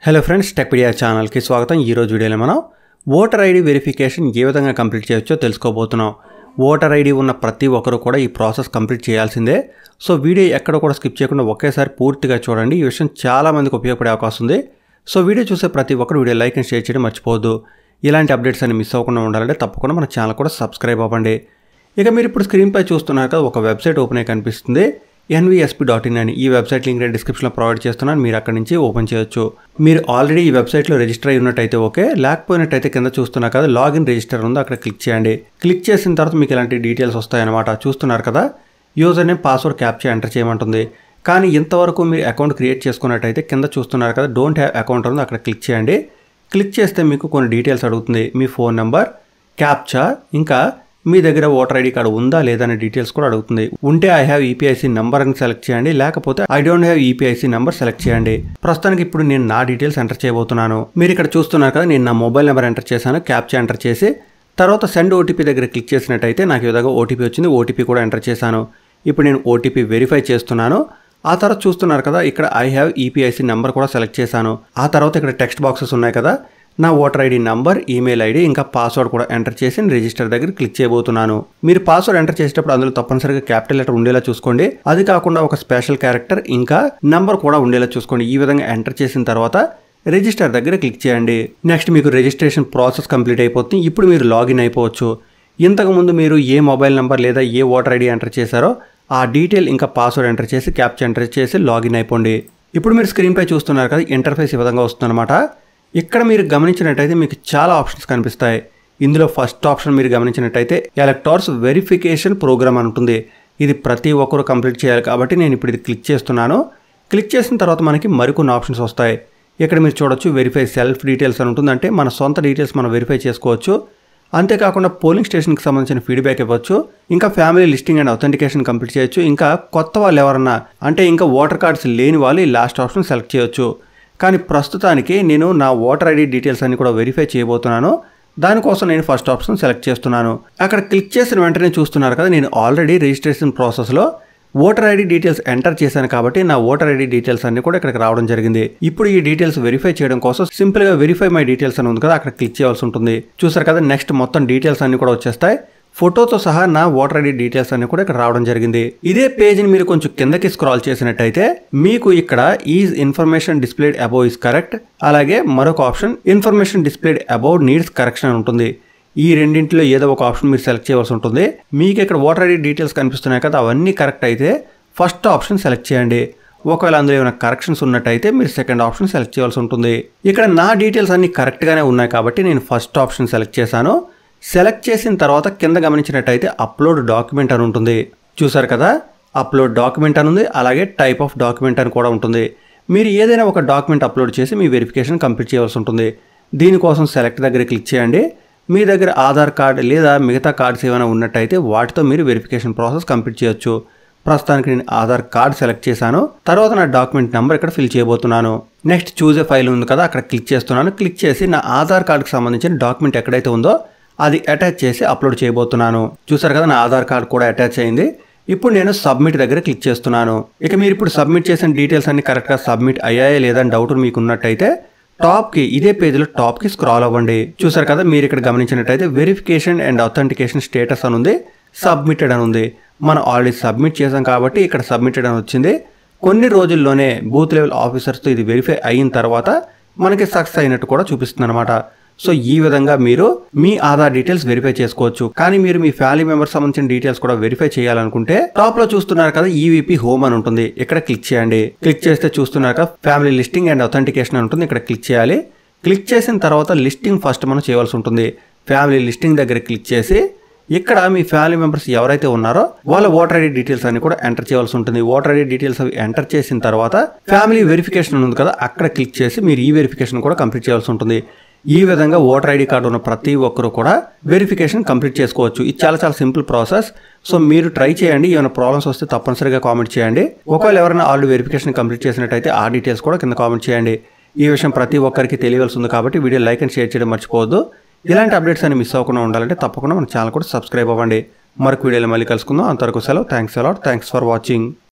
hello friends Techpedia ఛానల్కి స్వాగతం ఈరోజు వీడియోలో మనం ఓటర్ ఐడి వెరిఫికేషన్ ఏ విధంగా కంప్లీట్ చేయొచ్చో తెలుసుకోబోతున్నాం ఓటర్ ఐడి ఉన్న ప్రతి ఒక్కరు కూడా ఈ ప్రాసెస్ కంప్లీట్ చేయాల్సిందే సో వీడియో ఎక్కడ కూడా స్కిప్ చేయకుండా ఒకేసారి పూర్తిగా చూడండి ఈ విషయం చాలా మందికి ఉపయోగపడే అవకాశం ఉంది సో వీడియో చూసే ప్రతి ఒక్కరు వీడియో లైక్ అండ్ షేర్ చేయడం మర్చిపోవద్దు ఇలాంటి అప్డేట్స్ అన్ని మిస్ అవ్వకుండా ఉండాలంటే తప్పకుండా మన ఛానల్ కూడా సబ్స్క్రైబ్ అవ్వండి ఇక మీరు ఇప్పుడు స్క్రీన్పై చూస్తున్నారు కదా ఒక వెబ్సైట్ ఓపెన్ అయ్యి కనిపిస్తుంది ఎన్విఎస్పి డాట్ ఇన్ అని ఈ వెబ్సైట్ లింక్ నేను డిస్క్రిప్షన్లో ప్రొవైడ్ చేస్తున్నాను మీరు అక్కడి నుంచి ఓపెన్ చేయొచ్చు మీరు ఆల్రెడీ ఈ వెబ్సైట్లో రిజిస్టర్ అయి ఉన్నట్టయితే ఓకే లేకపోయినట్టయితే కింద చూస్తున్నారు కదా లాగిన్ రిజిస్టర్ ఉందో అక్కడ క్లిక్ చేయండి క్లిక్ చేసిన తర్వాత మీకు ఇలాంటి డీటెయిల్స్ వస్తాయన్నమాట చూస్తున్నారు కదా user name password captcha enter చేయమంటుంది కానీ ఇంతవరకు మీరు అకౌంట్ క్రియేట్ చేసుకున్నట్టయితే కింద చూస్తున్నారు కదా డోంట్ హ్యావ్ అకౌంట్ ఉంది అక్కడ క్లిక్ చేయండి క్లిక్ చేస్తే మీకు కొన్ని డీటెయిల్స్ అడుగుతుంది మీ ఫోన్ నెంబర్ క్యాప్చా ఇంకా మీ దగ్గర ఓటర్ ఐడి కార్డు ఉందా లేదా అనే డీటెయిల్స్ కూడా అడుగుతుంది ఉంటే ఐ హ్యావ్ ఈపీఐసీ నెంబర్ అని సెలెక్ట్ చేయండి లేకపోతే I don't have EPIC number select చేయండి ప్రస్తుతానికి ఇప్పుడు నేను నా డీటెయిల్స్ ఎంటర్ చేయబోతున్నాను మీరు ఇక్కడ చూస్తున్నారు కదా నేను నా మొబైల్ నెంబర్ ఎంటర్ చేశాను క్యాప్చా ఎంటర్ చేసి తర్వాత సెండ్ ఓటీపీ దగ్గర క్లిక్ చేసినట్టయితే నాకు ఈ విధంగా ఓటీపీ వచ్చింది ఓటీపీ కూడా ఎంటర్ చేశాను ఇప్పుడు నేను ఓటీపీ వెరిఫై చేస్తున్నాను ఆ తర్వాత చూస్తున్నారు కదా ఇక్కడ ఐ హ్యావ్ ఈపీఐసీ నెంబర్ కూడా సెలెక్ట్ చేశాను ఆ తర్వాత ఇక్కడ టెక్స్ట్ బాక్సెస్ ఉన్నాయి కదా నా voter ID number email ID ఇంకా పాస్వర్డ్ కూడా ఎంటర్ చేసి రిజిస్టర్ దగ్గర క్లిక్ చేయబోతున్నాను మీరు పాస్వర్డ్ ఎంటర్ చేసేటప్పుడు అందులో తప్పనిసరిగా క్యాపిటల్ లెటర్ ఉండేలా చూసుకోండి అది కాకుండా ఒక స్పెషల్ క్యారెక్టర్ ఇంకా నంబర్ కూడా ఉండేలా చూసుకోండి ఈ విధంగా ఎంటర్ చేసిన తర్వాత రిజిస్టర్ దగ్గర క్లిక్ చేయండి నెక్స్ట్ మీకు రిజిస్ట్రేషన్ ప్రాసెస్ కంప్లీట్ అయిపోతుంది ఇప్పుడు మీరు లాగిన్ అయిపోవచ్చు ఇంతకుముందు మీరు ఏ మొబైల్ నెంబర్ లేదా ఏ ఓటర్ ఐడి ఎంటర్ చేశారో ఆ డీటెయిల్ ఇంకా పాస్వర్డ్ ఎంటర్ చేసి క్యాప్చర్ ఎంటర్ చేసి లాగిన్ అయిపోండి ఇప్పుడు మీరు స్క్రీన్పై చూస్తున్నారు కదా ఇంటర్ఫేస్ ఈ విధంగా వస్తుందన్నమాట ఇక్కడ మీరు గమనించినట్టయితే మీకు చాలా ఆప్షన్స్ కనిపిస్తాయి ఇందులో ఫస్ట్ ఆప్షన్ మీరు గమనించినట్టయితే ఎలక్టార్స్ వెరిఫికేషన్ ప్రోగ్రామ్ అని ఉంటుంది ఇది ప్రతి ఒక్కరు కంప్లీట్ చేయాలి కాబట్టి నేను ఇప్పుడు ఇది క్లిక్ చేస్తున్నాను క్లిక్ చేసిన తర్వాత మనకి మరికొన్ని ఆప్షన్స్ వస్తాయి ఇక్కడ మీరు చూడొచ్చు వెరిఫై సెల్ఫ్ డీటెయిల్స్ అని ఉంటుంది అంటే మన సొంత డీటెయిల్స్ మనం వెరిఫై చేసుకోవచ్చు అంతేకాకుండా పోలింగ్ స్టేషన్కి సంబంధించిన ఫీడ్బ్యాక్ ఇవ్వచ్చు ఇంకా family listing and authentication complete చేయొచ్చు ఇంకా కొత్త వాళ్ళు ఎవరన్నా అంటే ఇంకా ఓటర్ కార్డ్స్ లేని వాళ్ళు ఈ లాస్ట్ ఆప్షన్ సెలెక్ట్ చేయొచ్చు కానీ ప్రస్తుతానికి నేను నా ఓటర్ ఐడి డీటెయిల్స్ అన్ని కూడా వెరిఫై చేయబోతున్నాను దానికోసం నేను ఫస్ట్ ఆప్షన్ సెలెక్ట్ చేస్తున్నాను అక్కడ క్లిక్ చేసిన వెంటనే చూస్తున్నారు కదా నేను ఆల్రెడీ రిజిస్ట్రేషన్ ప్రాసెస్లో ఓటర్ ఐడి డీటెయిల్స్ ఎంటర్ చేశాను కాబట్టి నా ఓటర్ ఐడి డీటెయిల్స్ అన్ని కూడా ఇక్కడికి రావడం జరిగింది ఇప్పుడు ఈ డీటెయిల్స్ వెరిఫై చేయడం కోసం సింపుల్ గా వెరిఫై మై డీటెయిల్స్ అని ఉంది కదా అక్కడ క్లిక్ చేయాల్సి ఉంటుంది చూసారు కదా నెక్స్ట్ మొత్తం డీటెయిల్స్ అన్ని కూడా వచ్చేస్తాయి ఫోటోతో సహా నా ఓటర్ ఐడి డీటెయిల్స్ అన్ని కూడా ఇక్కడ రావడం జరిగింది ఇదే పేజ్ని మీరు కొంచెం కిందకి స్క్రాల్ చేసినట్టయితే మీకు ఇక్కడ is information displayed above is correct అలాగే మరొక option information displayed above needs correction అని ఉంటుంది ఈ రెండింటిలో ఏదో ఒక ఆప్షన్ మీరు సెలెక్ట్ చేయవలసి ఉంటుంది మీకు ఇక్కడ ఓటర్ ఐడి డీటెయిల్స్ కనిపిస్తున్నాయి కదా అవన్నీ కరెక్ట్ అయితే ఫస్ట్ ఆప్షన్ సెలెక్ట్ చేయండి ఒకవేళ అందులో ఏమైనా కరెక్షన్స్ ఉన్నట్టయితే మీరు సెకండ్ ఆప్షన్ సెలెక్ట్ చేయాల్సి ఉంటుంది ఇక్కడ నా డీటెయిల్స్ అన్ని కరెక్ట్గానే ఉన్నాయి కాబట్టి నేను ఫస్ట్ ఆప్షన్ సెలెక్ట్ చేశాను సెలెక్ట్ చేసిన తర్వాత కింద గమనించినట్టయితే అప్లోడ్ డాక్యుమెంట్ అని ఉంటుంది చూసారు కదా అప్లోడ్ డాక్యుమెంట్ అని ఉంది అలాగే టైప్ ఆఫ్ డాక్యుమెంట్ అని కూడా ఉంటుంది మీరు ఏదైనా ఒక డాక్యుమెంట్ అప్లోడ్ చేసి మీ వెరిఫికేషన్ కంప్లీట్ చేయవలసి ఉంటుంది దీనికోసం సెలెక్ట్ దగ్గర క్లిక్ చేయండి మీ దగ్గర ఆధార్ కార్డ్ లేదా మిగతా కార్డ్స్ ఏమైనా ఉన్నట్టయితే వాటితో మీరు వెరిఫికేషన్ ప్రాసెస్ కంప్లీట్ చేయొచ్చు ప్రస్తుతానికి నేను ఆధార్ కార్డ్ సెలెక్ట్ చేశాను తర్వాత నా డాక్యుమెంట్ నెంబర్ ఇక్కడ ఫిల్ చేయబోతున్నాను నెక్స్ట్ చూసే ఫైల్ ఉంది కదా అక్కడ క్లిక్ చేస్తున్నాను క్లిక్ చేసి నా ఆధార్ కార్డుకి సంబంధించిన డాక్యుమెంట్ ఎక్కడైతే ఉందో అది అటాచ్ చేసి అప్లోడ్ చేయబోతున్నాను చూసారు కదా నా ఆధార్ కార్డ్ కూడా అటాచ్ అయింది ఇప్పుడు నేను సబ్మిట్ దగ్గర క్లిక్ చేస్తున్నాను ఇక మీరు ఇప్పుడు సబ్మిట్ చేసిన డీటెయిల్స్ అన్ని కరెక్ట్గా సబ్మిట్ అయ్యాయా లేదా డౌట్ మీకు ఉన్నట్టయితే టాప్కి ఇదే పేజ్లో టాప్కి స్క్రాల్ అవ్వండి చూసారు కదా మీరు ఇక్కడ గమనించినట్టయితే వెరిఫికేషన్ అండ్ అథెంటికేషన్ స్టేటస్ అని ఉంది సబ్మిటెడ్ అని ఉంది మనం ఆల్రెడీ సబ్మిట్ చేసాం కాబట్టి ఇక్కడ సబ్మిటెడ్ అని వచ్చింది కొన్ని రోజుల్లోనే బూత్ లెవెల్ ఆఫీసర్స్తో ఇది వెరిఫై అయిన తర్వాత మనకి సక్సెస్ అయినట్టు కూడా చూపిస్తుంది అనమాట సో ఈ విధంగా మీరు మీ ఆధార్ డీటెయిల్స్ వెరిఫై చేసుకోవచ్చు కానీ మీరు మీ ఫ్యామిలీ మెంబర్స్ సంబంధించిన డీటెయిల్స్ కూడా వెరిఫై చేయాలనుకుంటే టాప్ లో చూస్తున్నారు కదా ఈవీపీ హోమ్ అని ఉంటుంది ఇక్కడ క్లిక్ చేయండి క్లిక్ చేస్తే చూస్తున్నారు కదా ఫ్యామిలీ లిస్టింగ్ అండ్ అథెంటికేషన్ అని ఉంటుంది ఇక్కడ క్లిక్ చేయాలి క్లిక్ చేసిన తర్వాత లిస్టింగ్ ఫస్ట్ మనం చేయవలసి ఉంటుంది ఫ్యామిలీ లిస్టింగ్ దగ్గర క్లిక్ చేసి ఇక్కడ మీ ఫ్యామిలీ మెంబర్స్ ఎవరైతే ఉన్నారో వాళ్ళ ఓటర్ ఐడి డీటెయిల్స్ అన్ని కూడా ఎంటర్ చేయవలసి ఉంటుంది ఓటర్ ఐడి డీటెయిల్స్ అవి ఎంటర్ చేసిన తర్వాత ఫ్యామిలీ వెరిఫికేషన్ ఉంది కదా అక్కడ క్లిక్ చేసి మీరు ఈ వెరిఫికేషన్ కూడా కంప్లీట్ చేయాల్సి ఉంటుంది ఈ విధంగా ఓటర్ ఐడి కార్డు ఉన్న ప్రతి ఒక్కరు కూడా వెరిఫికేషన్ కంప్లీట్ చేసుకోవచ్చు ఇది చాలా చాలా సింపుల్ ప్రాసెస్ సో మీరు ట్రై చేయండి ఏమైనా ప్రాబ్లమ్స్ వస్తే తప్పనిసరిగా కామెంట్ చేయండి ఒకవేళ ఎవరైనా ఆల్రెడీ వెరిఫికేషన్ కంప్లీట్ చేసినట్టయితే ఆ డీటెయిల్స్ కూడా కింద కామెంట్ చేయండి ఈ విషయం ప్రతి ఒక్కరికి తెలియవలసి ఉంది కాబట్టి వీడియో లైక్ అండ్ షేర్ చేయడం మర్చిపోవద్దు ఇలాంటి అప్డేట్స్ అని మిస్ అవ్వకుండా ఉండాలంటే తప్పకుండా మన ఛానల్ కూడా సబ్స్క్రైబ్ అవ్వండి మరొక వీడియోలో మళ్ళీ కలుసుకుందాం అంతవరకు సెలవు thanks a lot thanks for watching